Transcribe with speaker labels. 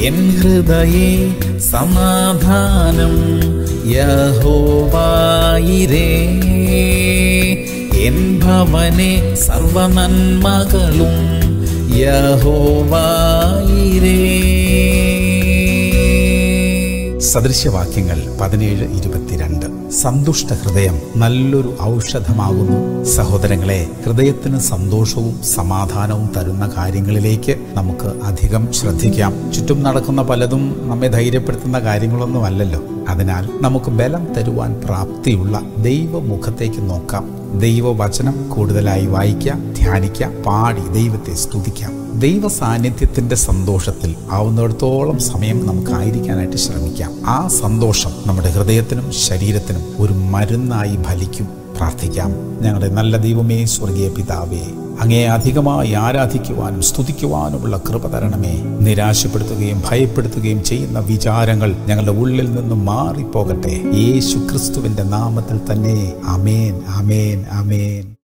Speaker 1: N ഹൃദയേ സമാധാനം യഹോവായിരേ N ഭവനെ സർവനന്മകളും യഹോവായിരേ സദൃശ്യവാക്യങ്ങൾ പതിനേഴ് ഇരുപത്തിരണ്ട് സന്തുഷ്ട ഹൃദയം നല്ലൊരു ഔഷധമാകുന്നു സഹോദരങ്ങളെ ഹൃദയത്തിന് സന്തോഷവും സമാധാനവും തരുന്ന കാര്യങ്ങളിലേക്ക് നമുക്ക് അധികം ശ്രദ്ധിക്കാം ചുറ്റും നടക്കുന്ന പലതും നമ്മെ ധൈര്യപ്പെടുത്തുന്ന കാര്യങ്ങളൊന്നും അല്ലല്ലോ അതിനാൽ നമുക്ക് ബലം തരുവാൻ പ്രാപ്തിയുള്ള ദൈവമുഖത്തേക്ക് നോക്കാം ദൈവവചനം കൂടുതലായി വായിക്കാം ധ്യാനിക്കാം പാടി ദൈവത്തെ സ്തുതിക്കാം ദൈവ സാന്നിധ്യത്തിന്റെ സന്തോഷത്തിൽ ആവുന്നിടത്തോളം സമയം നമുക്കായിരിക്കാനായിട്ട് ശ്രമിക്കാം ആ സന്തോഷം നമ്മുടെ ഹൃദയത്തിനും ശരീരത്തിനും ഒരു മരുന്നായി ഫലിക്കും പ്രാർത്ഥിക്കാം ഞങ്ങളുടെ നല്ല ദൈവമേ സ്വർഗീയ പിതാവേ അങ്ങേ അധികമായി ആരാധിക്കുവാനും സ്തുതിക്കുവാനുമുള്ള കൃപ തരണമേ നിരാശപ്പെടുത്തുകയും ഭയപ്പെടുത്തുകയും ചെയ്യുന്ന വിചാരങ്ങൾ ഞങ്ങളുടെ ഉള്ളിൽ നിന്നും മാറിപ്പോകട്ടെ യേശു ക്രിസ്തുവിന്റെ നാമത്തിൽ തന്നെ അമേൻ അമേൻ അമേൻ